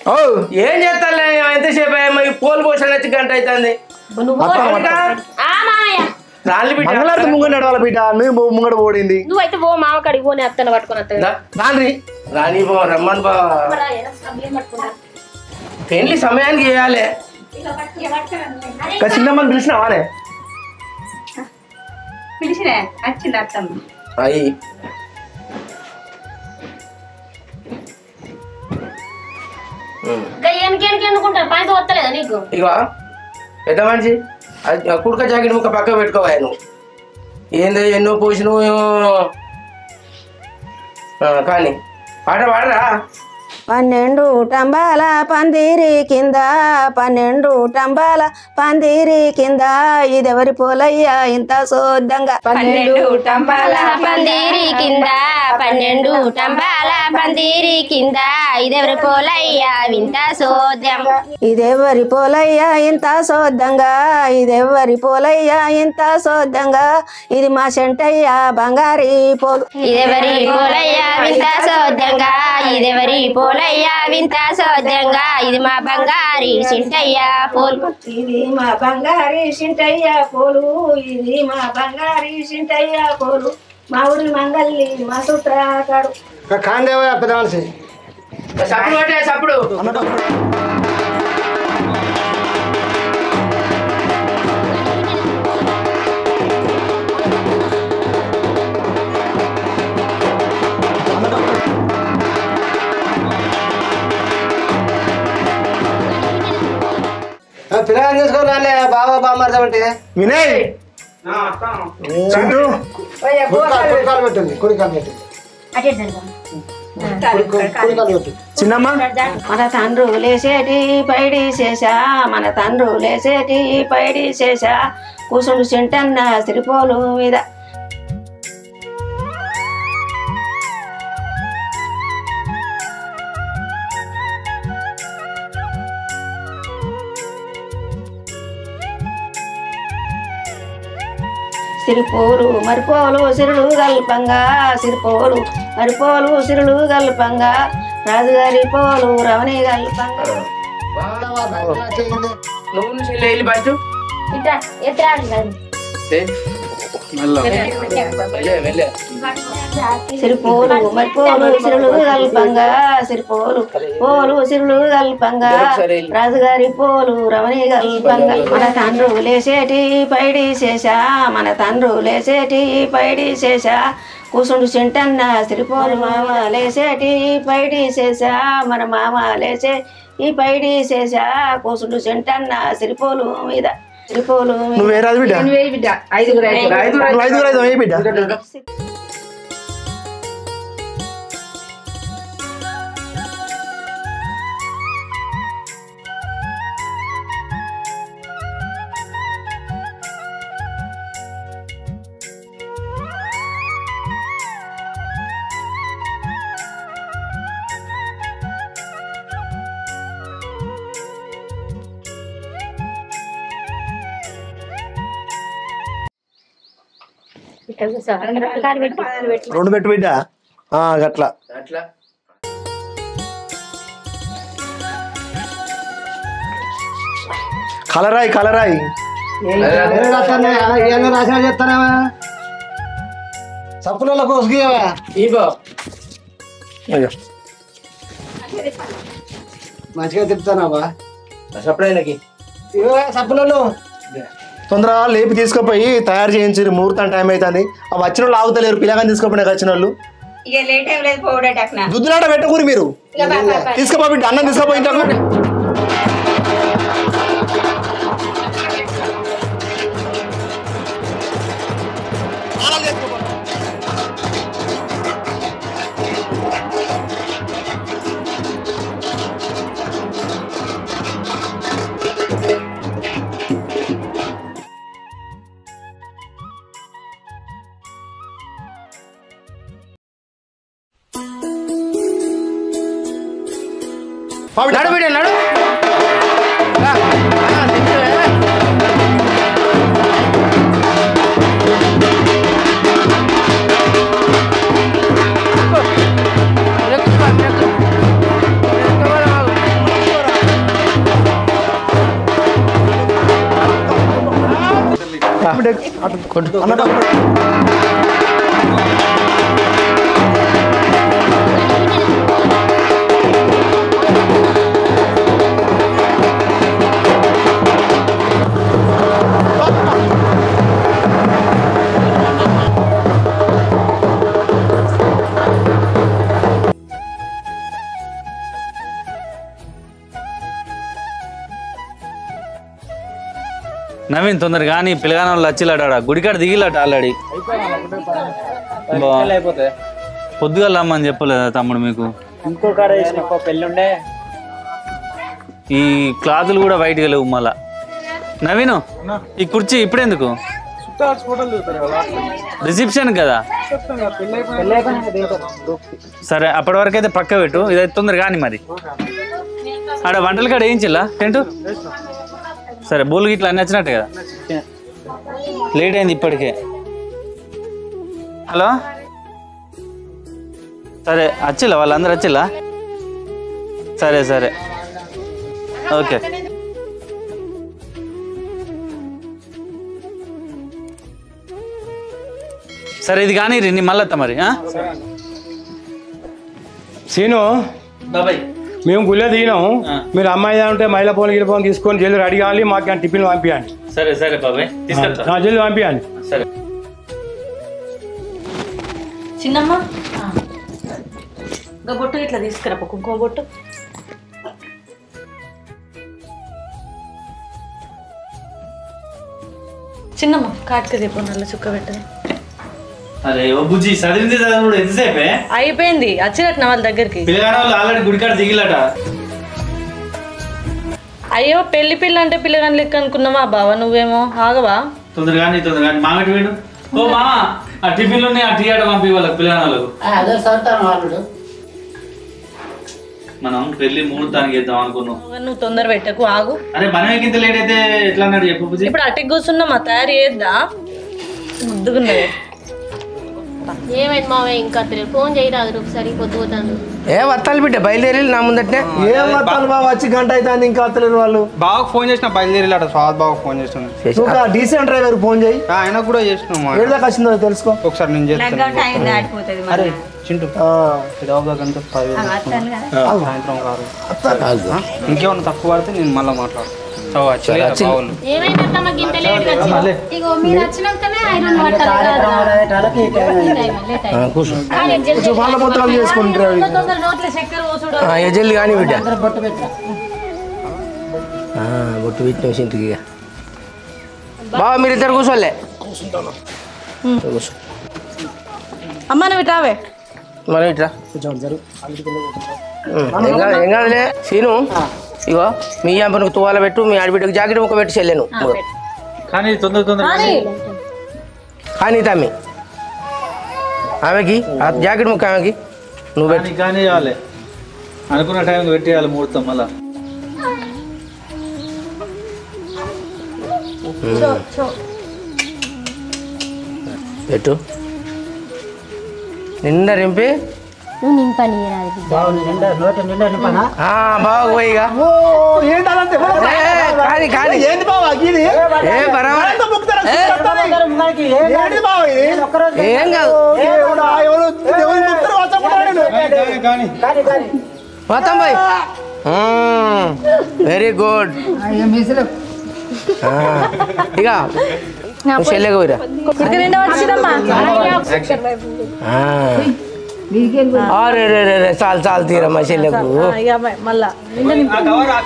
ఓ ఏం చేస్తాలే ఎంతసేపు అయ్యా? ఈ పోలు పోసిన వచ్చి గంట అవుతుంది నువ్వు మొత్తం పో. మొత్తం. ఆ మామయ్య రాళ్ళు బిడ్డ మంగళారతి ముంగ నడవాల బిడ్డ నువ్వు ముంగడ పోడింది నువ్వైతే పో మామ కాడికి పోనీ అత్తను పట్టుకొని అత్త దా, రాండ్రి రాని బా రమ్మని బా పెళ్లి సమయానికి చేయాలి ఇంకా చిన్నమ్మని పిలిచినావానే పిలిచినా వచ్చింది అత్తమ్మ అయ్యి ఇంకా ఎనకెనకి ఎందుకుంటారు పని వస్తలేదా నీకు ఇగో పెద్ద మనిషి అది ఆ కుడక జాకెట్ ముక్క పక్క పెట్టుకోవాలి నువ్వు ఏందో ఎన్నో పోసినావు ఏమో. ఆ, కానీ పాట పాడరా పన్నెండు టంబాల పందిరి కింద పన్నెండు టంబాల పందిరి కింద ఇదెవరి పోలయ్యా ఇంత శోద్ధంగా పన్నెండు టంబాల పందిరి కింద పన్నెండు టంబాల పందిరి కింద ఇదెవరి పోలయ్యా వింత సోద్యం ఇదెవరి పోలయ్యా ఇంత శోద్ధంగా ఇదెవరి పోలయ్యా ఇంత శోద్ధంగా ఇది మా సెంటయ్య బంగారి పోలు ఇదెవరి పోలయ్యా వింత సోద్యంగా ఇదెవరి పోలయ్యా వింత సోద్యంగా ఇది మా బంగారి సింటయ్యా పోలు ఇది మా బంగారి సింటయ్య పోలు ఇది మా బంగారి సింటయ్య పోలు మా ఊరి మంగల్ని మా సూత్రాకాడు కాందేవా పెద్ద మనిషి సప్పుడు పట్టే సప్పుడు పిల్లగాని చేసుకోరాలే బాబా బామ్మార్దాం అంటే వినయ్ చింటూ కుడికాలు పెట్టండి కుడికాలు పెట్టండి కుడికాలు పెట్టు చిన్నమ్మ మన తండ్రు లేసేటి పైడి చేసా మన తండ్రు లేసేటి పైడి చేసా కూసుండు చింటన్న సిరిపోలు మీద సిరిపోలు మరిపోలు సిరులు గల్పంగా సిరిపోలు మరిపోలు సిరులు గల్పంగా రాజుగారి పోలు రమణి గల్పంగా నువ్వు నుంచి వెళ్ళి బస్సు ఇట్లా ఎత్తురాడు కదా వెళ్ళే వెళ్ళే సిరిపోలు మరిపోలు సిరులు గల్పంగా సిరిపోలు పోలు సిరులు గల్పంగా రాజుగారి పోలు రమణి గల్పంగా మన తండ్రు లేసేటి పైడి చేసా మన తండ్రు లేసేటి పైడి చేసా కూసుండు చింటన్న సిరిపోలు మామ లేసేటి పైడి చేసా మన మామ లేసే ఈ పైడి చేసా కూసుండు చింటన్న సిరిపోలు మీద సిరిపోలు మీద నువ్వు వేరాదు బిడ్డ ఎనిమిది బిడ్డ ఐదుగురు ఐదుగురు నువ్వు ఐదుగురు ఐదు ఏ బిడ్డ ఇక్కడ కూర్చో. కాలు పెట్టు. రెండు పెట్టు బిడ్డ ఆ, గట్లా అట్లా కలరాయి కలరాయి రాసిన చెప్తానేవా సప్పులలో కోసుకువా ఇగో అయ్యో మంచిగా తిప్పుతానావా సప్పుడైనకి ఇవో సప్పులలో తొందరగా లేపి తీసుకుపోయి తయారు చేయించి ముహూర్తం టైం అవుతుంది ఆ వచ్చిన వాళ్ళు ఆగుతలేరు పిల్లగాని తీసుకుపోయినా వచ్చిన వాళ్ళు ఇక లేట్ అవ్వలేదు పోవడట అక్కడ దుద్దులాట పెట్టకూరి మీరు తీసుకుపో బిడ్డ అన్నం తీసుకుపోయి ఇంట్లో నడు బిడ్డ నడు రా. ఆ, తింటువే. ఎక్కు. ఎక్కు, ఎక్కు. ఎక్కు, ఎక్కు, ఆగు. అన్న పక్కన. నవీన్ తొందరగా కానీ పిల్లగాన వాళ్ళు వచ్చిలాడా గుడికాడ దిగిలాట ఆల్రెడీ పొద్దుగా రమ్మని చెప్పలేదా తమ్ముడు మీకు ఇంకో కాడ వేసిన ఇంకో పెళ్ళి ఉండే ఈ క్లాతులు కూడా వైట్గా లేవు మళ్ళా నవీను ఈ కుర్చీ ఇప్పుడెందుకు రిసెప్షన్ కదా సరే అప్పటి వరకు అయితే పక్క పెట్టు ఇదైతే తొందర కానీ మరి ఆడ వంటల కాడ ఏం చెల్లా టెంట్ సరే బోలు గిట్లా అన్ని వచ్చినట్టు కదా లేట్ అయింది ఇప్పటికే హలో సరే వచ్చిల్లా వాళ్ళందరూ వచ్చిల్లా సరే సరే ఓకే సరే ఇది కానీ నీ మళ్ళీ మరి ఆ? సీను బాబాయ్ మేము గుళ్ళే దిగినాము ఆ. మీరు అమ్మాయి ఉంటే మహిళ ఫోన్ గిరి ఫోన్ తీసుకొని జల్లు రెడీ కావాలి మాకు టిఫిన్ పంపించండి సరే సరే బాబాయ్ తీసుకెళ్తా నా జల్లు పంపించండి సరే చిన్నమ్మ ఇంకా బొట్టు ఇట్లా తీసుకురా పో, కుంకుమ బొట్టు చిన్నమ్మ కాటుక దీపం నల్ల చుక్క పెట్టదు అరే ఓ బుజ్జి చదివింది చదువుడు ఎంతసేపే అయిపోయింది వచ్చినట్టు వాళ్ళ దగ్గరికి పిల్లగాడ వాళ్ళు ఆల్రెడీ గుడికాడ దిగిలట అయ్యో పెళ్లి పిల్ల అంటే పిల్లగాని లెక్క అనుకున్నావా బావ నువ్వేమో ఆగవా తొందరగా నీ తొందరగా నీ మామిటి వీడు ఓ మామ ఆ టిఫిన్లు ఉన్నాయి ఆ టీ ఆట పంపి వాళ్ళకి పిల్లగాడ వాళ్ళకు అదే సర్తాను వాళ్ళు మనం పెళ్లి ముహూర్తానికి వేద్దాం అనుకున్నాం నువ్వు తొందర పెట్టకు ఆగు అరే మనమే ఇంత లేట్ అయితే ఎట్లా అన్నాడు చెప్పు బుజ్జి ఇప్పుడు అటుకు కూర్చున్నామా తయారు చేద్దా ముద్దుగున్నది ఏమైంది మావయ్య ఇంకా తెలియదు ఫోన్ చేయరాదు ఒకసారి పొద్దుపోతాను ఏ వత్తాలు బిడ్డ బయలుదేరి నా ముందటనే ఏం వస్తాను బాబు వచ్చి గంట అవుతుంది ఇంకా వస్తలేరు వాళ్ళు బాగా ఫోన్ చేసిన బయలుదేరిలాట స్వాద్ బాగా ఫోన్ చేస్తున్నాను నువ్వు డీసెంట్ డ్రైవర్ ఫోన్ చేయి ఆయనకు కూడా చేసినాం ఏడు దాకా వచ్చిందో తెలుసుకో ఒకసారి నేను చేస్తాను లగ్గం టైం దాటిపోతుంది అరే మరి చింటూ ఆ, ఇదవగా గంట పది వేలు వస్తాను కదా సాయంత్రం కారు ఇంకేమన్నా తక్కువ పడితే నేను మళ్ళీ మాట్లాడతాను సో వచ్చి బావులు ఏమైంది అత్తమ్మ గింత లేట్ ఇగో మీరు వచ్చినాకనే ఐరన్ కొంచెం వాళ్ళ మొత్తం చేసుకుంటారు అవి. తొందర నోట్ల చక్కెర పోసుడు ఎజల్ది కానీ బిడ్డ ఆ, బొట్టు పెట్టిన ఇంటికి ఇక బావ మీరు ఇద్దరు కూర్చోలే కూర్చో అమ్మ నువ్వు ఇటు రావే మనం ఇట్రా ఉం, ఏం కాదు ఏం కాదులే సీను ఇగో మీ అమ్మకు తువాల పెట్టు మీ ఆడబిడ్డకు జాకెట్ ముక్క పెట్టి చెల్లెను కానీ తొందర తొందర కానీ తమ్మి ఆమెకి ఆ జాకెట్ ముక్క ఆమెకి నువ్వు పెట్టు కానీ కానీ చేయాలి అనుకున్న టైంకి పెట్టేయాలి ముహూర్తం మళ్ళా పెట్టు నిండా రింపి నువ్వు నింపని ఆ, బాగా పోయి ఇక. ఓ ఏంటి అలా అంటే? ఏ, కానీ కానీ ఏంది బావా ఇది ఏ బరాబర్ ఎంత ముక్తారా? ఏంటి బావా ఇది ఏం కాదు దేవుడా, ఎవరు దేవుని ముక్తారు వచ్చాడు నేను మొత్తం పోయి వెరీ గుడ్ ఇక నువ్వు చెల్లెగా పోయిరా ఇక్కడ నిండా వచ్చిందమ్మా ఆ. ఆ, రే రే రే రే చాలు చాలు తీరమ్మా చెల్లెకు ఇక అమ్మాయి మళ్ళా నిండా నింపు.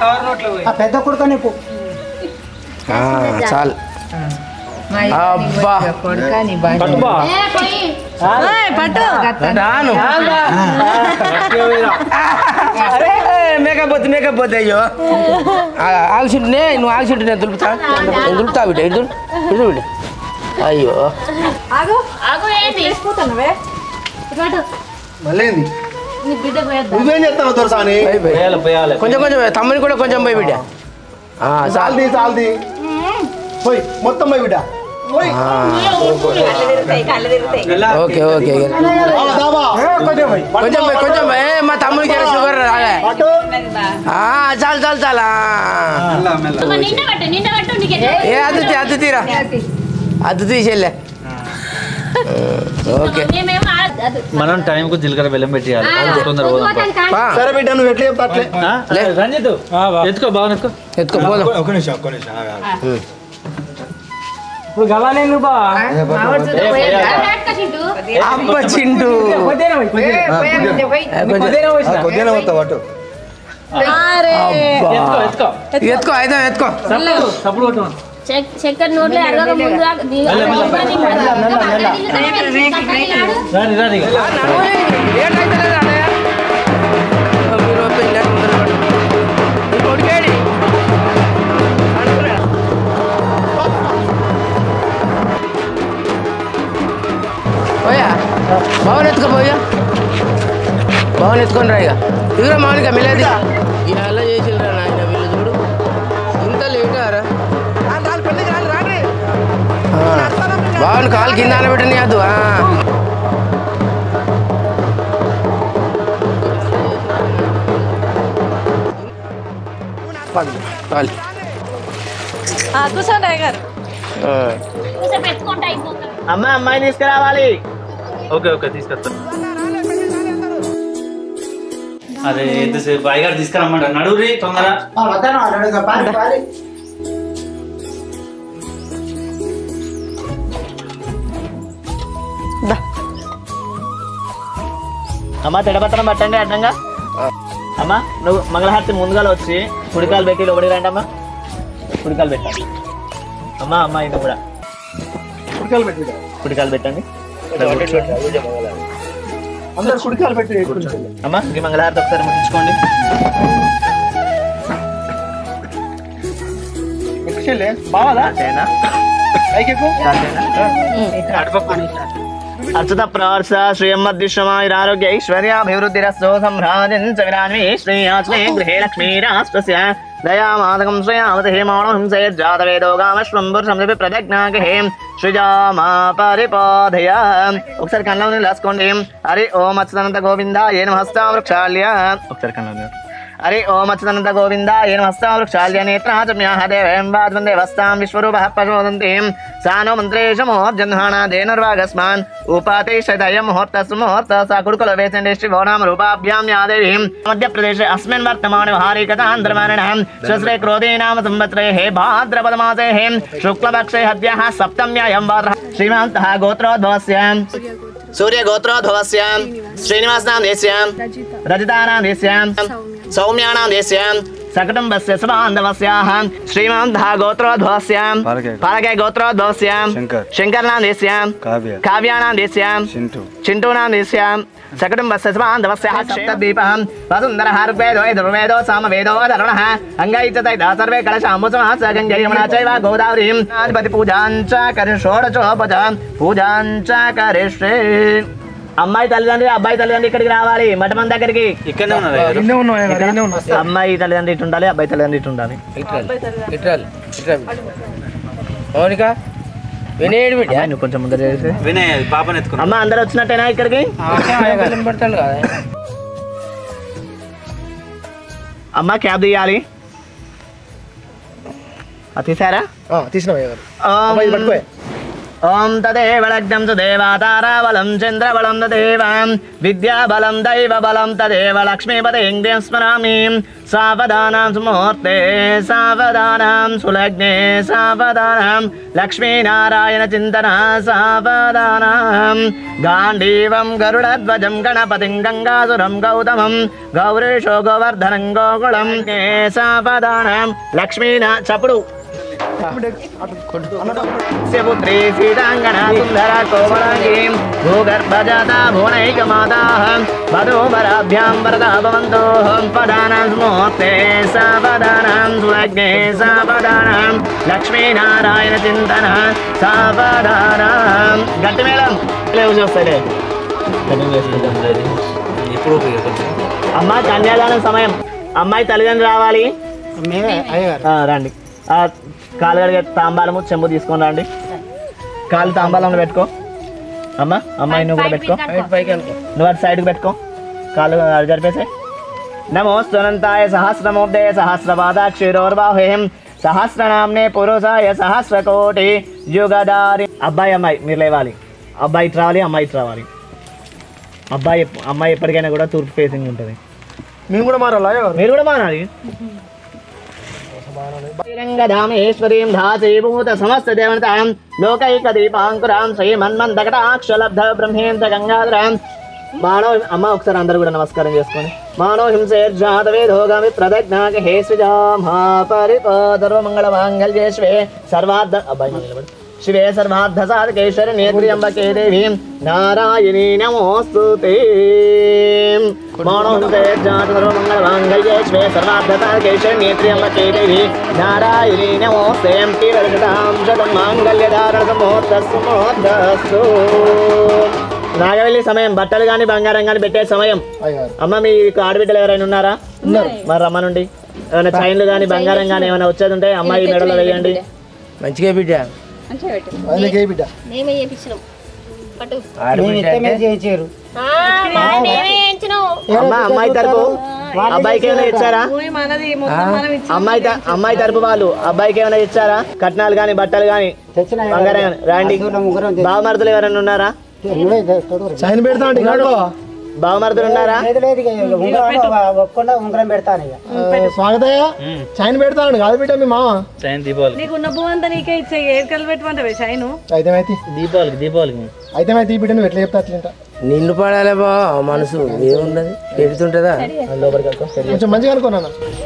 ఆ, చాలు అబ్బా ఏయ్, పట్టు రాను మేకప్ పోతే మేకప్ పోతే అయ్యో ఆగిచుంటునే నువ్వు ఆగిచుంటు నేను దులుపుతా నేను దులుపుతా బిడ్డ ఇటు ఇటు బిడ్డ అయ్యో ఆగు ఆగు ఏంటి తీసుకుంటానువే పట్టు మళ్ళీ ఏంది? నీ బిడ్డకు పోయేద్దాం నువ్వేం చేస్తావు దొరసాని పోయి, పోయి. పోయాలి పోయాలి కొంచెం కొంచెం తమ్ముని కూడా కొంచెం పోయి బిడ్డ ఆ, చాలు చాల్ది చాల్ది పోయి మొత్తం పోయి బిడ్డ పోయి ఆ, కళ్ళు తిరుగుతాయి కళ్ళు తిరుగుతాయి ఓకే ఓకే బావా, దావా. కొంచెం పోయి కొంచెం పోయి ఏ, మా తమ్ముడికి ఏదో షుగర్ రాలే పట్టు. ఉన్నది బా ఆ, చాలు చాలు చాలా నిండా పట్టు నిండా పట్టు నీకు ఎట్లా ఏ అది తీ- అది తీరా అది తీసేలే ఓకే మనం టైంకు జీలకర్ర బెల్లం పెట్టేయాలి తొందర పోదాం పా. సరే బిడ్డ నువ్వు ఎట్లా చెప్తా అట్లే ఆ, రంజిత్ ఎత్తుకో బాగా ఎత్తుకో ఎత్తుకో పోదాం ఒక నిమిషం ఒక నిమిషం ఆగు, ఆగు. ఇప్పుడు గవానే నువ్వు బా అబ్బ చింటూ కొద్దిగా పోతా పట్టు ఎత్తుకో ఎత్తుకో ఎత్తుకో అయితే ఎత్తుకో సప్పుడు కొట్టు చక్కెర నోట్లో అడగక ముందు రాని రాని ఇక. పోయా బావన్ ఎత్తుకోపోయా బావన్ ఎత్తుకొని రా ఇక ఇదిగో మామూలుగా మిలేది ఇలా చేసిరా నాయన వీళ్ళు చూడు ఇంత లేటారా బావన్ కాలు కింద పెట్టని అదు చాలు కూర్చోండి గారు అమ్మ అమ్మాయిని తీసుకురావాలి ఓకే ఓకే తీసుకొస్తా అరే ఎంతసేపు అయ్యగారు తీసుకురమ్మంట నడువురి తొందర అమ్మ తెడపత్రం పట్టండి అడ్డంగా అమ్మ నువ్వు మంగళహారతి ముందుగా వచ్చి కుడికాలు పెట్టి లోపలికి రండి అమ్మా కుడికాలు పెట్టండి అమ్మ అమ్మ ఇది కూడా కుడికాలు పెట్టి కుడికాలు పెట్టండి అందరు కుడికాలు పెట్టి అమ్మ ఈ మంగళహారతి ఒకసారి ముట్టించుకోండి ఎక్కువ బావాలా అంతేనా పైకి ఎక్కువ అచ్యుత ప్రవర్స శ్రీయమ్మద్విశ్వమాయురారోగ్య ఐశ్వర్యాభివృద్ధిరస్తో సంభ్రాజన్ చ విరాన్వి శ్రీయాస్మే గృహే లక్ష్మీరాస్త్రస్య దయామాదకం శ్రేయావత హేమాణం హింసయజ్జాతవేదో గామశ్వంబుర్షంసపి ప్రదజ్ఞాగహే సృజామా పరిపాధయ ఒకసారి కళ్ళని రాసుకోండి హరి ఓం అచ్యుతానంత గోవింద ఏను హస్తావృక్షాల్య ఒకసారి కళ్ళని హరి ఓం అచ్యుతానంత గోవింద ఏను హస్తావృక్షాల్య నేత్రాచమ్యాహ దేవం వాద్వందే వస్తాం విశ్వరూపः ప్రచోదంతి సానో మంత్రేష మోర్జన్హానా ధేనుర్వాగస్మాన్ ఉపాతిశతయం ముహూర్తస్సు ముహూర్త సా కుడుకుల వేచండి శ్రీ భవనామ రూపాభ్యాం యాదేవి మధ్యప్రదేశే అస్మిన్ వర్తమాన హారికతాంధ్రమాణం స్వశ్రే క్రోధే నామ సంవత్సరే హే భాద్రపదమాసే హే శుక్లపక్షే హద్యः సప్తమ్యాయం వార శ్రీమంతः గోత్రోద్భవస్య సూర్య గోత్రోద్భవస్య శ్రీనివాసనాం దేశ్యాం రజితానాం దేశ్యాం సౌమ్యానాం దేశ్యాం సకుటుంబస్య సుబాంధవస్యాః శ్రీమంతः గోత్రోద్భవస్యాం పాలకే. పాలకే గోత్రోద్భవస్యాం శంకర్. శంకర్నాం దేశ్యాం కావ్య కావ్యానాం దేశ్యాం చింటూ చింటూనాం దేశ్యాం సకుటుంబస్య సుబాంధవస్య సప్తదీపం వసుందరः ఋగ్వేదో యజుర్వేదో సామవేదో అధర్వణः అంగైచతైత సర్వే కలశాంబుసమः స గంగే యమునా చైవ గోదావరీం అధిపతి పూజాంచ కరి షోడచోపచ పూజాంచ కరిష్యే అమ్మాయి తల్లిదండ్రి అబ్బాయి తల్లిదండ్రి ఇక్కడికి రావాలి మఠమన్ దగ్గరికి ఇక్కడనే ఉన్నారు అయ్యగారు. అమ్మాయి తల్లిదండ్రి ఇటు ఉండాలి అబ్బాయి తల్లిదండ్రి ఇటు ఉండాలి ఇట్రాలి ఇట్రాలి ఇట్రాలి మౌనిక వినేడు బిడ్డ అమ్మాయి నువ్వు కొంచెం ముందర చేసి వినయ్ పాపని ఎత్తుకున్నా అమ్మ అందరు వచ్చినట్టేనా ఇక్కడికి బెల్లం పెడతాను కదా అమ్మ క్యాబ్ తీయాలి అది తీసారా తీసినావు గారు ఓం ఇది పట్టుకో ఓం తదేవ లగ్నం సుదేవా తారాబలం చంద్రబలం తదేవాం విద్యాబలం దైవబలం తదేవ లక్ష్మీపదేంద్రియం స్మరామి సావధానాం సుముహూర్తే సావధానాం సులగ్నే సావధానాం లక్ష్మీనారాయణ చింతన సావధానాం గాంధీవం గరుడధ్వజం గణపతిం గంగాసురం గౌతమం గౌరీశో గోవర్ధనం గోకుళం సావధానాం లక్ష్మీనా చప్పుడు పుత్రీ సీతాంగనా సుందర కోమలాంగీం భూగర్భజాతా భువనైకమాతాః వధూవరాభ్యాం వరదా భవంతో పదానాం ముహూర్తే సావధానాం సులగ్నే సావధానాం లక్ష్మీనారాయణ చింతన సావధానాం గట్టి మేళం లేవు చూస్తాడే ఇప్పుడు కొంచెం అమ్మ కన్యాదానం సమయం అమ్మాయి తల్లిదండ్రులు రావాలి మేమే అయ్యగారు ఆ, రండి ఆ, కాలు కడిగే తాంబాలము చెంబు తీసుకొని రండి కాలు తాంబాలంలో పెట్టుకో అమ్మ అమ్మాయి నువ్వు కూడా పెట్టుకో పైకి అనుకో నువ్వు అటు సైడ్కి పెట్టుకో కాళ్ళు అటు జరిపేసే నమో స్తనంతాయ సహస్రమోదయ సహస్రపాద క్షీరోర్బాహేయం సహస్రనామ్నే పురుషాయ సహస్రకోటి యుగదారి అబ్బాయి అమ్మాయి మీరు లేవాలి అబ్బాయి ఇటు రావాలి అమ్మాయి ఇటు రావాలి అబ్బాయి ఎప్పు- అమ్మాయి ఎప్పటికైనా కూడా తూర్పు ఫేసింగ్ ఉంటుంది మేము కూడా మారాలా మీరు కూడా మారాలి రంగధామేశ్వరీం ధాసీభూత సమస్త దేవతాం లోకైక దీపాంకురాం శ్రీమన్మందకటాక్షలబ్ధ బ్రహ్మేంద్ర గంగాధరాం మానవ అమ్మ ఒకసారి అందరు కూడా నమస్కారం చేసుకోండి మానవ హింసేర్జాత వేదోగామి ప్రదజ్ఞాక హే సుజాం హా పరిపదర్వ మంగళ మాంగళ్యే శివే సర్వార్థ అబ్బాయి నువ్వు నిలబడు. శివే సర్వార్థ సాధకేశ్వరి నేత్ర్యంబకే దేవీం నారాయణీ నమోస్తు మానవ హింసేర్జాత సర్వ మంగళ మాంగళ్యే శివే సర్వార్థ సాధకేశ్వరి నేత్ర్యంబకే దేవి నారాయణీ నమోస్తే తీరదాం శతం మాంగళ్యధారణ సమోత్తస్సు మోత్తస్సు నాగవెల్లి సమయం బట్టలు కానీ బంగారం కానీ పెట్టే సమయం అమ్మ మీ ఆడబిడ్డలు ఎవరైనా ఉన్నారా ఉన్నారు మరి రమ్మనుండి ఏమైనా చైన్లు కానీ బంగారం కానీ ఏమైనా వచ్చేది ఉంటే అమ్మాయి మెడలో వేయండి మంచిగా బిడ్డ అందుకే బిడ్డ మేమే చేపించినాం పట్టు చేయించారు ఆ, మరి మేమే చేయించినాం అమ్మ అమ్మాయి తరపు అబ్బాయికి ఏమైనా ఇచ్చారా ఊరి మనది మొత్తం మనం ఇచ్చి అమ్మాయి త- అమ్మాయి తరపు వాళ్ళు అబ్బాయికి ఏమైనా ఇచ్చారా కట్నాలు కానీ బట్టలు కానీ బంగారం కానీ రాండి బావమరుదులు ఎవరైనా ఉన్నారా చైన్ పెడతా అంటే ఇంట్లో బావమరుదులు ఉన్నారా ఒక్కకుండా ఉంగరం పెడతాను ఇక స్వాగతయ్య చైన్ పెడతాను కాదు బిడ్డ మీ మామ చైన్ దీపావళి నీకు ఉన్న భూ అంతా నీకే ఇచ్చే ఏరికలు పెట్టమంటావే షైను అయితే అయితే దీపావళికి దీపావళికి అయితే అయితే ఈ బిడ్డ నువ్వు ఎట్లా చెప్తా అట్లా నిన్ను పడాలే బా మనసు ఏమున్నది పెడుతుంటదా కొంచెం మంచిగా అనుకున్నాను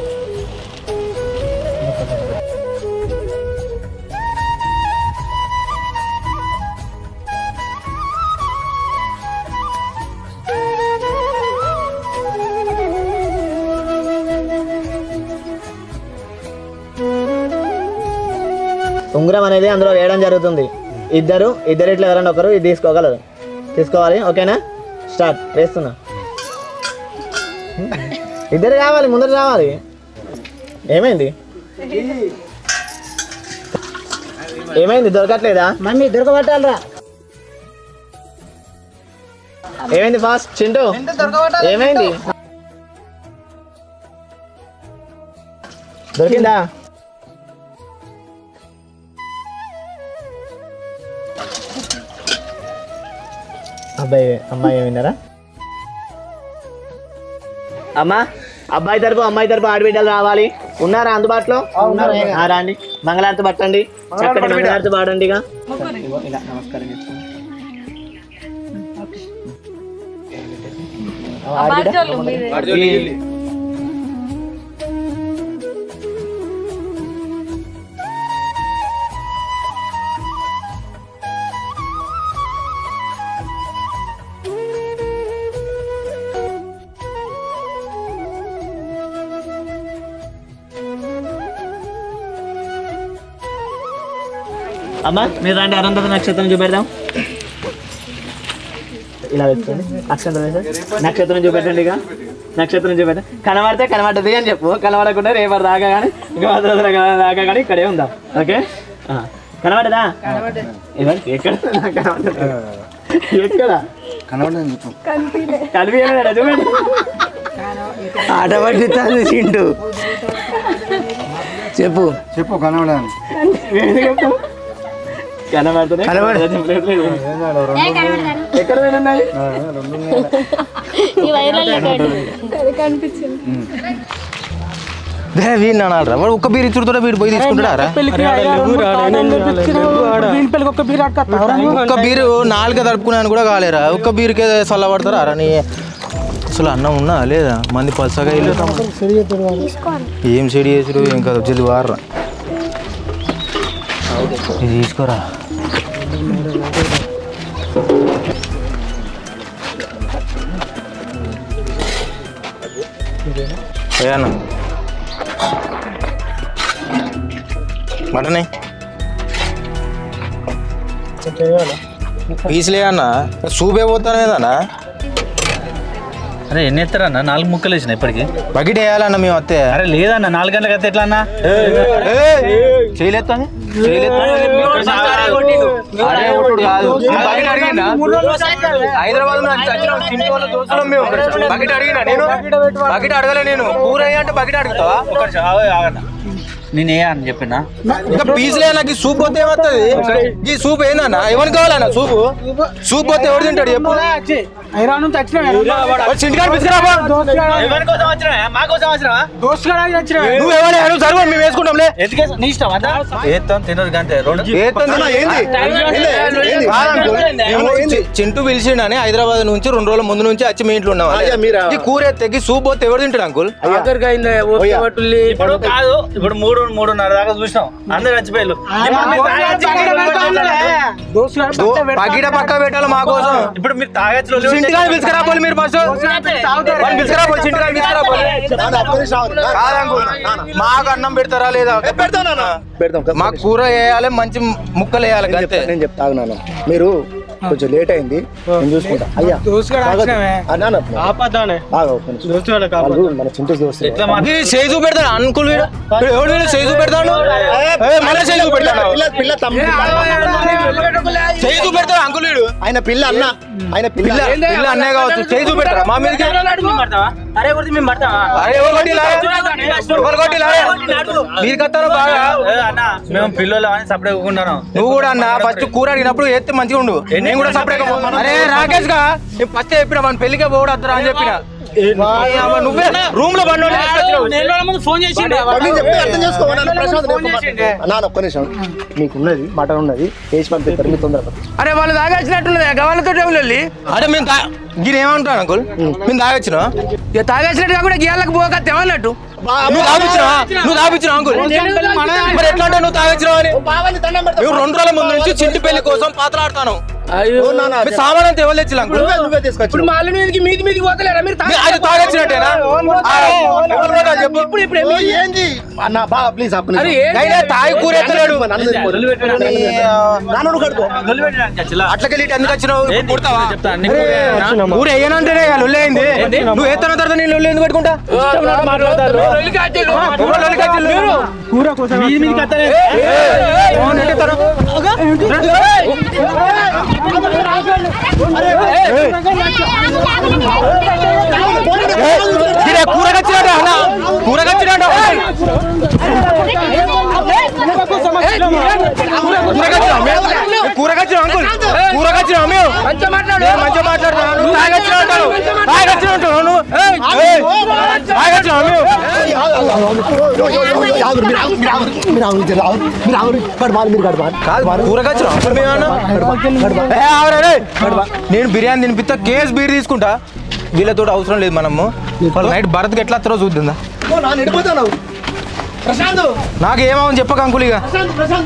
ఉంగరం అనేది అందులో వేయడం జరుగుతుంది ఇద్దరు ఇద్దరు ఇట్లా ఎవరైనా ఒకరు ఇది తీసుకోగలరు తీసుకోవాలి ఓకేనా స్టార్ట్ వేస్తున్నా ఇద్దరు కావాలి ముందర రావాలి ఏమైంది ఏమైంది దొరకట్లేదా మమ్మీ దొరకబట్టాలరా ఏమైంది ఫాస్ట్ చింటూ ఏమైంది దొరికిందా అబ్బాయి అమ్మాయి ఏమైనారా అమ్మా అబ్బాయి తరపు అమ్మాయి తరపు ఆడబిడ్డలు రావాలి ఉన్నారా అందుబాటులో ఆ, రండి మంగళారతి పట్టండి చక్కటి మంగళారతి పాడండి ఇక ఇలా నమస్కారం చేసుకోండి బాధ్యులు మీరే ఈ- అమ్మా మీరు రండి అనంతర నక్షత్రం చూపెడదాం ఇలా పెట్టుకోండి నక్షత్రం వేసి నక్షత్రం చూపెట్టండి ఇక నక్షత్రం చూపెట్టండి కనబడితే కనబడ్డది అని చెప్పు కనబడకుండా రేపటి దాకా కానీ ఇంకా భద్రాద్రి దాకా కానీ ఇక్కడే ఉందాం ఓకే ఆ. కనబడదా ఇవ్వండి. ఎక్కడ నాకు కనబడదు. ఎక్కడ కనిపించలేదా చూడండి ఆట పట్టిస్తాను చింటూ చెప్పు చెప్పు కనబడాను ఎందుకు చెప్పు? కనబడుతున్నాయి కనబడ- ఎక్కడ పోయినాయి ఈ వైర్లలో వీడిని అనాలరా వాడు ఒక్క బీర్ ఇచ్చుడుతో వీడు పోయి తీసుకుంటాడా ఒక్క బీరు నాలుగే తడుపుకున్నాను కూడా కాలేరా ఒక్క బీరుకే చల్లబడతారా రా నీ అసలు అన్నం ఉన్నా లేదా మంది పల్సగా ఇల్లు ఏం చెడి చేసుడు ఏం కాదు జల్ది వాడరా ఇది తీసుకోరా ఏనా మటనే పీసులే అన్న సూపే పోతాను ఏదన్నా అరే ఎన్ని ఎత్తారన్న నాలుగు ముక్కలు వేసిన ఇప్పటికి బకెట్ వేయాలన్న మేము వస్తే అరే లేదన్న నాలుగు గంటలకు అయితే ఎట్లా అన్న చేయలేస్తాను హైదరాబాద్ బకెట్ అడిగినా నేను బకెట్ అడగలే నేను కూర అంటే బకెట్ అడుగుతావా ఒకటి ఆగన్న నేను ఏ అని చెప్పినా ఇంకా పీసులే నాకు ఈ సూప్ పోతే ఏమవుతుంది ఈ సూప్ ఏందన్నా ఎవరికి కావాలన్నా సూపు సూప్ పోతే ఎవరు తింటాడు చెప్పు హైదరాబాద్ నుంచి వచ్చినా వాడు చింటికాడ పిలుచుకురాపో. నువ్వు ఎవరు నువ్వు సర్వ మేము వేసుకుంటాంలే నీ ఇష్టం అంతా ఏత్తాం తినదు అంతే రెండు ఏత్తం తిన్నా ఏంది? కాదనుకో. మేము చి- చింటూ పిలిచిండని హైదరాబాద్ నుంచి రెండు రోజుల ముందు నుంచి వచ్చి మీ ఇంట్లో ఉన్నాం అయ్యా, మీరా? ఈ కూర ఎత్తకి సూప్ పోతే ఎవరు తింటాడు అంకుల్ ఆఖరికి అయిందా ఓపిక పట్టుల్లి ఇప్పుడు కాదు ఇప్పుడు మూడు మూడున్నర దాకా చూసినాం అందరు చచ్చిపోయారు ఇప్పుడు మీరు తాగొచ్చి- పగిడ పక్క పెట్టాలి మా కోసం ఇప్పుడు మీరు తాగచ్చు చింటికాడ పిలుచుకురాపోలి మీరు ఫస్ట్ వాళ్ళు పిలుచుకురాపోలి చింటికాడ పిలుచుకురాపోలి నాన్న, ఒక్క నిమిషం ఆగు. నాన్న, కాదు అంకుల్ మాకు అన్నం పెడతారా లేదా పెడతాం నాన్న పెడతాం మాకు కూర వేయాలి మంచి ముక్కలు వేయాలి నేను అంతే చెప్తా- నేను చెప్తా ఆగు నాన్న మీరు కొంచెం లేట్ అయింది నేను చూసుకుంటా అయ్యా దోసుగాడు ఆగొద్దు. వచ్చినావే. ఆ, నాన్న ఆపద్దానే ఆగు, ఒక్క నిమిషం. దోస్తుగాడు వాళ్ళు మన చింటూ దోస్తులు. ఇది చేయి చూపెడతాడు అంకుల్ వీడు వీడు ఎవడు వీడు చేయి చూపెడతాడు ఏ, మళ్ళీ చేయి చూపెడతాడు పిల్ల పిల్ల తమ్ముడు చేయి చూపెడతాడు అంకుల్ వీడు ఆయన పిల్ల అన్న ఆయన పిల్ల పిల్ల పిల్ల అన్నే కావచ్చు చేయి చూపెడతాడు మా మీదకి అరే కొడితే మేము పడతావా అరే ఎవరు కొట్టిలా ఎవరు కొట్టిలా మీరు కట్టారు బాగా ఏ అన్న మేము పిల్లలు అని సపరేట్ కూకుంటున్నాం నువ్వు కూడా అన్న ఫస్ట్ కూర అడిగినప్పుడు ఎత్తే మంచిగా ఉండు నేను కూడా సపరేట్ అరే రాకేష్ గా నేను ఫస్ట్ చెప్పిన మన పెళ్లికే పోవడం వద్దురా అని చెప్పిన అమ్మ, నువ్వే రూమ్ లో బండి నెల రోజుల ముందు ఫోన్ చేసిండే నేను చెప్తే అర్థం చేసుకో నాన్న, ప్రశాంత్ నేను ఒక్క మాట. నాన్న ఒక్క నిమిషం మీకు ఉన్నది మటన్ ఉన్నది వేసి పంపిస్తారు మీ తొందరగా అరే వాళ్ళు తాగొచ్చినట్టున్నది గవాళ్ళతో టేబుల్ వెళ్ళి అరే మేము తా గిరి ఏమంటాను అంకుల్ మేము తాగొచ్చిన ఇక తాగొచ్చినట్టు కాకుండా గీళ్ళకి పోక తెవన్నట్టు నువ్వు తాపించినా నువ్వు తాపించినా అంకుల్ మరి ఎట్లా అంటే నువ్వు తాగొచ్చినావు అని మేము రెండు రోజుల ముందు నుంచి చింటి పెళ్లి కోసం పాత్రలాడతాను అయ్యో మీ సామాన్ అంతా ఎవరు తెచ్చిల్లు అంకుల్ నువ్వే నువ్వే తీసుకొచ్చు ఇప్పుడు మా అల్లు మీదకి మీది మీదకి పోతలేరా మీరు మీ- అది తాగొచ్చినట్టేనా ఆ, ఎవరు పోతారు చెప్పు ఇప్పుడు ఇప్పుడు ఓ, ఏంది అన్న బాగా ప్లీజ్ అప్పు అరే ఏంది? అయినా తాగి కూర ఎత్తలేడు నాన్న కడుకో అట్లకెళ్ళి ఇటు ఎందుకు వచ్చినావు ఇప్పుడు పుడతావా చెప్తా నీకు ఊరు వేయనంటేనే ఇక లొల్లి అయింది నువ్వు ఎత్తన తర్వాత నేను లొల్లి ఎందుకు పెట్టుకుంటా లొల్లి కాచీలు. ఎవరు లొల్లి కట్టిల్లు? కూర కోసం అవును, ఏంటి ఎత్తను? ఈడ కూర కచ్చినాడు అన్న కూర కచ్చినాడు కూర కచ్చినా కూర కచ్చిన అంకుల్ కూర కచ్చిన మేము మంచిగా మాట్లాడు ఏ, మంచిగా మాట్లాడుతున్నావు నువ్వు తాగొచ్చిన అంటావు తాగొచ్చిన అంటావు నువ్వు ఏయ్, ఏయ్, తాగొచ్చిన మేము కాదు కూర కచ్చిన అంకుల్ మేమన్నా ఏ, ఆగురా రే. నేను బిర్యానీ తినిపిస్తా కేస్ బీర్ తీసుకుంటా వీళ్ళతో అవసరం లేదు మనము వాళ్ళ నైట్ భరత్కి ఎట్లా వస్తారో చూద్దా నాన్న ఎడిపోతాను ప్రశాంత్ నాకు ఏమని చెప్పక అంకుల్ ఇక ప్రశాంత్ ప్రశాంత్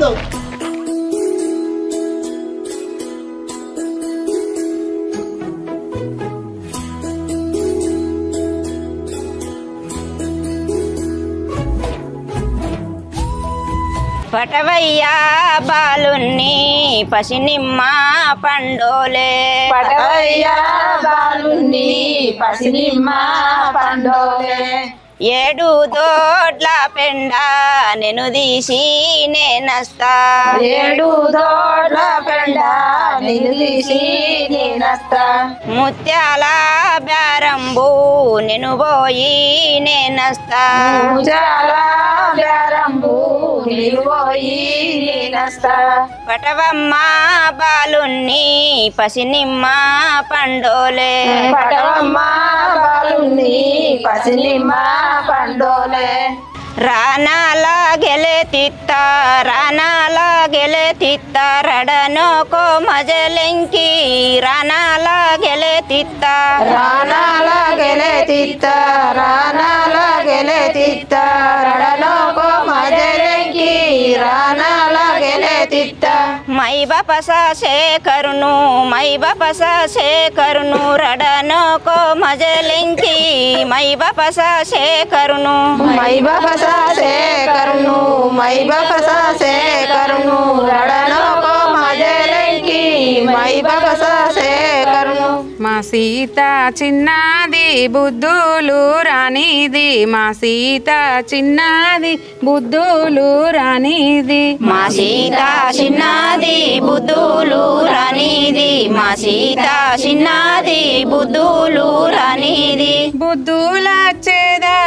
పటవయ్యా బాలున్ని పసినిమ్మ పండోలే పటవయ్యా బాలుని పసినిమ్మ పండోలే ఏడు దోడ్ల పెండ నేను తీసి నేనస్తా ఏడు దోడ్ల పెండ నిన్ను తీసి నేనస్తా ముత్యాల బేరంబు నేను పోయి నేనస్తా పూజాల బేరంబు నీవు పోయి నేనస్తా పటవమ్మ బాలున్ని పసినిమ్మ పండోలే పటవమ్మ బాలుని పసినిమ్మ పండోలే రానాల గెಲೆ ತಿತ್ತ ರಾನಾಲ ಗೆಲೆ ತಿತ್ತ ರಡನೋಕೋ ಮಜಲೆಂಕಿ ರಾನಾಲ ಗೆಲೆ ತಿತ್ತ రానాల గెలే తిత్త రానాల గెలే తిత్త రడలోకో మజలంకి రానాల గెలే తిత్త మై బపస శేఖరును మై బపస శేఖరును రడనోకో మజలెంకి మై బపస శేఖరును మై బపస సేకరును మై బపస సేకరును రడలోకో మజలంకి మై బపస సేకరును మా సీత చిన్నది బుద్ధులు రానిది మా సీత చిన్నది బుద్ధులు రానిది మా సీత చిన్నది బుద్ధులు రానిది మా సీత చిన్నది బుద్ధులు రానిది బుద్ధులచ్చేదా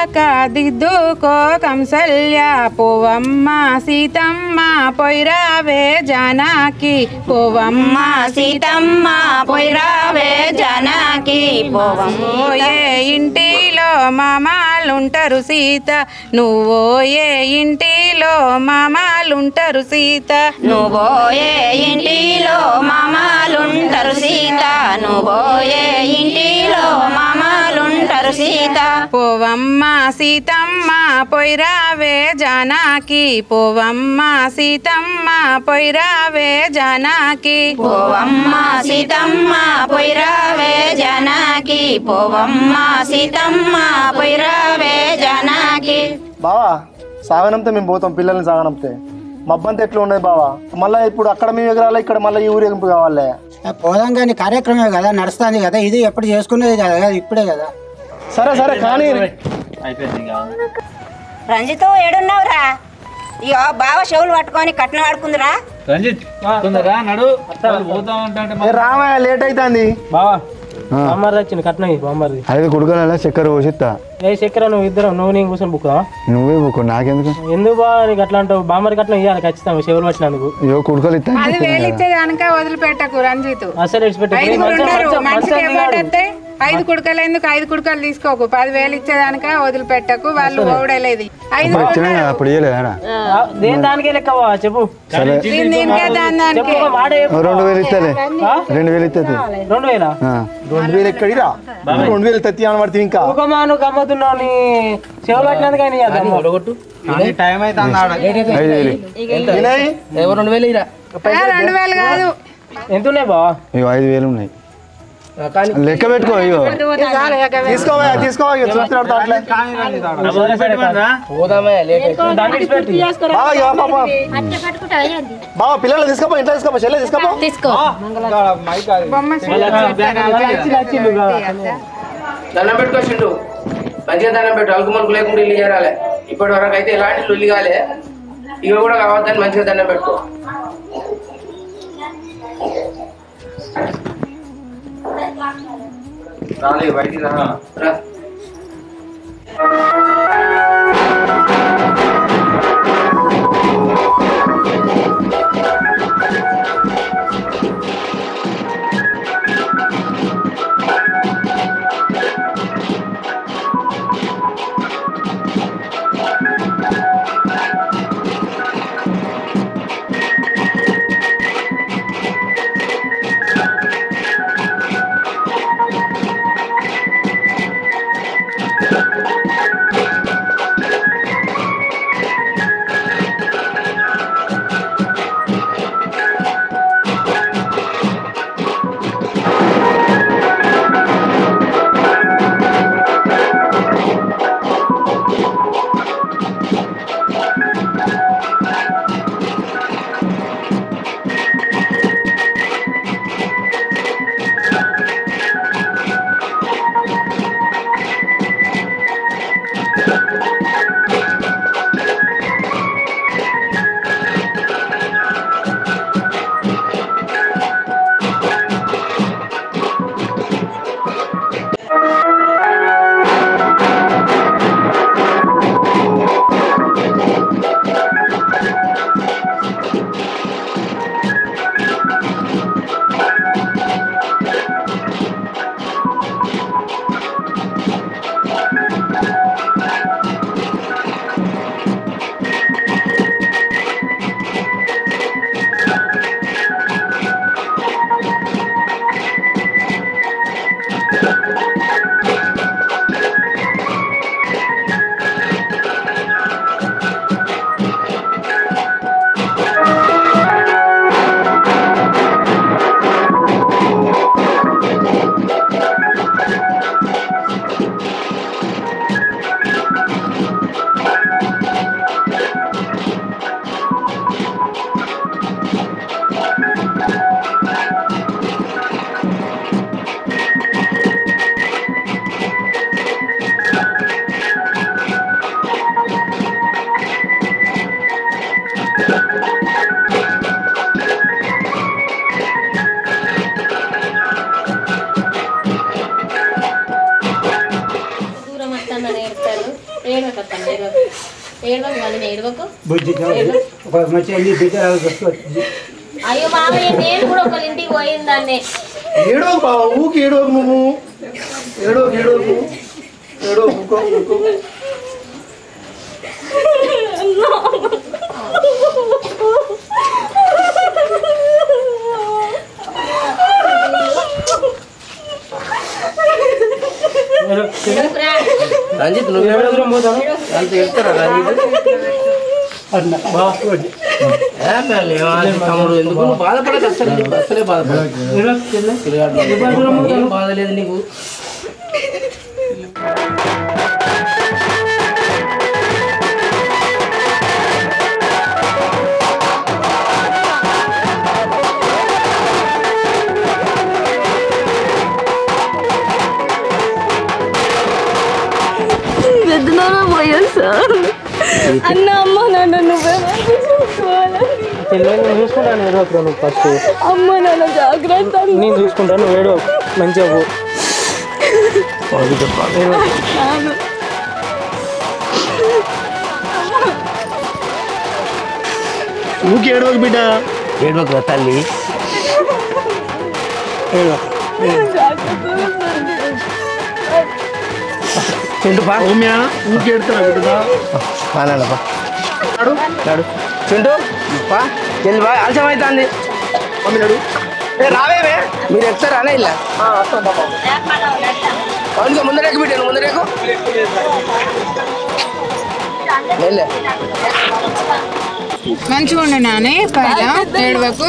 చక దిద్దుకో కంసల్య పోవమ్మ సీతమ్మ పొయ్రావే జానకి పోవమ్మ సీతమ్మ పొయ్రావే జానకి పోవమ్మోయే ఇంటిలో మామాలుంటారు సీత నువ్వోయే ఇంటిలో మామాలుంటారు సీత నువ్వోయే ఇంటిలో మామాలుంటారు సీత నువ్వోయే ఇంటిలో మామాలుంటారు సీత పోవమ్మ సీతమ్మ పొయ్రావే జానకి పోవమ్మ సీతమ్మ పొయ్రావే జానకి పోవమ్మ సీతమ్మ పొయ్రావే జనాకి పోవమ్మ సీతమ్మ పొయ్రావే జనాకి బావా సాగనంతే మేము పోతాం పిల్లల్ని సాగనంతే మబ్బంతా ఎట్లా ఉండదు బావా మళ్ళీ ఇప్పుడు అక్కడ మేము ఎగరాలి ఇక్కడ మళ్ళీ ఈ ఊరేగింపు కావాలి పోదాం కానీ కార్యక్రమమే కదా నడుస్తుంది కదా ఇది ఎప్పుడు చేసుకునేది కదా ఇప్పుడే కదా సరే సరే కానీ రంజిత్ ఏడున్నావురా ఇగో బావ చెవులు పట్టుకొని కట్నం ఆడుకుందిరా రంజిత్ తొందరగా నడు వాళ్ళు పోతా ఉంటే రామయ్య లేట్ అవుతుంది బావా బామ్మది వచ్చింది కట్నం బామ్మది అదే కొడుకుల చక్కెర పోసిస్తా ఏ చక్కెర నువ్వు ఇద్దరం నువ్వు నేను కూర్చొని బుక్కా నువ్వే బుక్కు నాకెందుకు ఎందుకు బా నీకు అట్లా అంటావు బామ్మది కట్నం ఇవ్వాలి ఖచ్చితంగా చెవులు పట్టినందుకు అయ్యో కొడుకులు ఇస్తా పది వేలు ఇచ్చేదానిక వదిలిపెట్టకు రంజిత్ అసలు విడిచిపెట్టు. ఐదుగురు మంచిగా- ఉన్నారు మంచిగా- మనిషికి మంచిగా ఎవరు తిన్నాడు. వస్తే ఐదు కుడకలు ఎందుకు ఐదు కుడకలు తీసుకోకు పదివేలు ఇచ్చేదానిక వదిలిపెట్టకు వాళ్ళు ఓడలేదు ఐదు అప్పుడు ఇచ్చినా కదా అప్పుడు ఇయ్యలేదా ఆ, దేని దానికే లెక్క బావ చెప్పు సరే దీని దీనికే దాని దానికే చెప్పు ఒక మాట చెప్పు. రెండు వేలు ఇస్తలే రెండు వేలు ఇస్తుంది రెండు వేలా రెండు వేలు ఎక్కడిరా రెండు వేలు తెత్తి అనబడితే ఇంకా ఒక మా నువ్వు గమ్మతున్నావు నీ చెవులు పట్టినందుకు కానీ టైం అయితే అన్నాడు ఐదు వేలు వినయ్ రెండు వేలు ఇరా రెండు వేలు కాదు ఎంత ఉన్నాయి బావా ఇగో ఐదు వేలు ఉన్నాయి లెక్క పెట్టుకో అయ్యో తీసుకోవా తీసుకోవా ఇక చూస్తున్నాడు అట్లే పోదామే లేట్ బావా ఇక పాప బావా పిల్లలు తీసుకోపో ఇంట్లో తీసుకోపో చెల్లె తీసుకోపో తీసుకో బొమ్మ దండం పెట్టుకోసిండు మంచిగా దండం పెట్టు అలుకు మలుకు లేకుండా ఇల్లు చేరాలి ఇప్పటి వరకు అయితే ఎలాంటి లొల్లి కాలే ఇవి కూడా కావద్దని మంచిగా దండం పెట్టుకో రాలే బయటికి రా రా ఏడవకత్తమ్మ, ఏడవకు. ఏడవకు మళ్ళీ ఏడవకు. బుద్ధి ఒక మంచి అన్ని బిడ్డలు వస్తుంది అయ్యో మామయ్య నేను కూడా ఒకళ్ళ ఇంటికి పోయిందాన్ని ఏడో బావ ఊకి ఏడో నువ్వు ఏడో ఏడో ఏడో ఊకో ఊకో రంజిత్ నువ్వు అంత చెప్తారా రంజిత్ అన్న బాగా ఏ పిల్లలు, ఏమన్నా తమ్ముడు ఎందుకు నువ్వు బాధపడక అసలు నీకు అసలే బాధపడదు ఏం బాధ లేదు నీకు పెద్దనాన్న పోయారు సార్ అన్న అమ్మ నాన్న నువ్వే చెల్లెని చూసుకుంటాను ఏదో ఒకరు నువ్వు ఫస్ట్ అమ్మ నాన్న జాగ్రత్త అన్న. నేను చూసుకుంటాను నువ్వు ఏడో మంచిగా పో నాన్న. ఊకి ఏడవకు బిడ్డ ఏడవకు తల్లి చింటు పా ఓమ్యా ఊకి ఏడుతున్నా బిడ్డదా నాడు నాడు చింటు పా జల్ది బా ఆలస్యం అవుతుంది మమ్మీ రావేమే మీరు ఎక్కుతారా అనే ఇలా అవును ముందరేకు బిడ్డాను ముందరేకు వెళ్ళే మంచిగా ఉండు నాని పైన ఏడవకు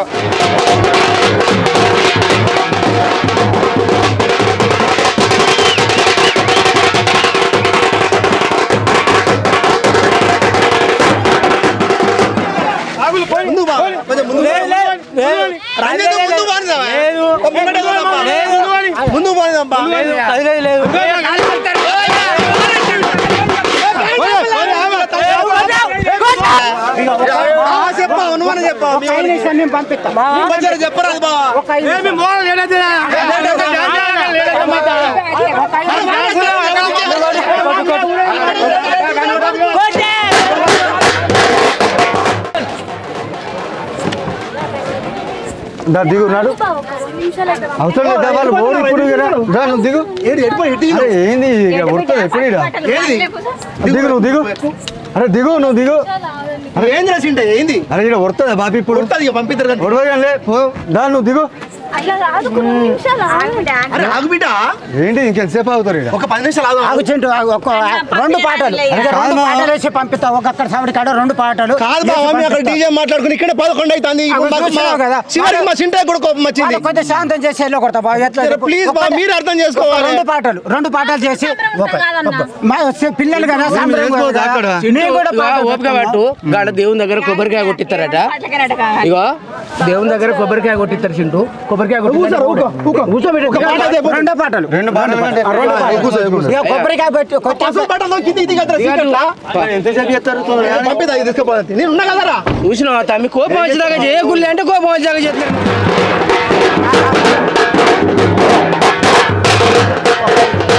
ముందు బా కొంచెం ముందు రంజిత్ ముందు బానిదావా? ఒక ముంగటే పోదాంపా. ముందు పోదాంపా. ఆ, చెప్పా నువ్వని చెప్పా మీ వాడికి. నువ్వు కొంచెం చెప్పరాదు బా ఏమి మోడల్ ఏడైతేనా? దా దిగు నాడు అవసరం లేదా వాళ్ళు పోరు ఇప్పుడు కదా దా నువ్వు దిగు అరే ఏంది ఇక ఉడుతుంది ఎప్పుడు ఈడ? దిగు నువ్వు దిగు అరే దిగు నువ్వు దిగు అరే ఏం చేసింటే ఏంది అరే ఇక్కడ ఉడుతుందా బాపి ఇప్పుడు ఉడుతుంది ఇక పంపిద్దరు కానీ ఉడవగానే పో దా నువ్వు దిగు అట్లా కాదు కొన్ని నిమిషాలు ఆగు. అరే ఆగు బిడ్డ ఏంటి ఇంకెంతసేపు అవుతారు ఇక్కడ ఒక పది నిమిషాలు ఆగు ఆగు చింటూ ఆగు. ఒక రెండు పాటలు అంటే రెండు పాటలు వేసి పంపిస్తా ఒక అక్కడ సవడి కాడ రెండు పాటలు కాదు బావ మీ అక్కడ డీజే మాట్లాడుకుని ఇక్కడ పదకొండు అవుతుంది ఇప్పుడు మాకు మా- కదా చివరికి మా చింటే కూడా కోపం వచ్చింది వాళ్ళు కొంచెం శాంతం చేసి వెళ్ళి కొడతా బావ ఎట్లా జర ప్లీజ్ బావ, మీరు అర్థం చేసుకోవాలి. ఒక రెండు పాటలు రెండు పాటలు చేసి ఒక మా పిల్లలు కదా సాంప్రదాయం కదా. నేను కూడా పాట ఓపిక పట్టు గాడ దేవుని దగ్గర కొబ్బరికాయ కొట్టిస్తారట ఇగో దేవుని దగ్గర కొబ్బరికాయ కొట్టిస్తారు చింటూ కొబ్బరికాయ కొట్టిస్తారు కూర్చోబెట్టి ఒక పాట చెప్పు. రెండో పాటలు రెండు పాటలు కంటే ఆ, రెండు పాటలు. ఇక కొబ్బరికాయ పెట్టి కొట్టి పసుపు బట్టలు కింది ఇది కదా సీక్రెట్లా? ఎంతసేపు చేస్తారు పంపిదా ఇది తీసుకుపోతుంది నేను ఉన్నా కదరా చూసినావా తమ్మి కోపం వచ్చేదాకా చేయకులే అంటే కోపం వచ్చేదాకా చేస్తారు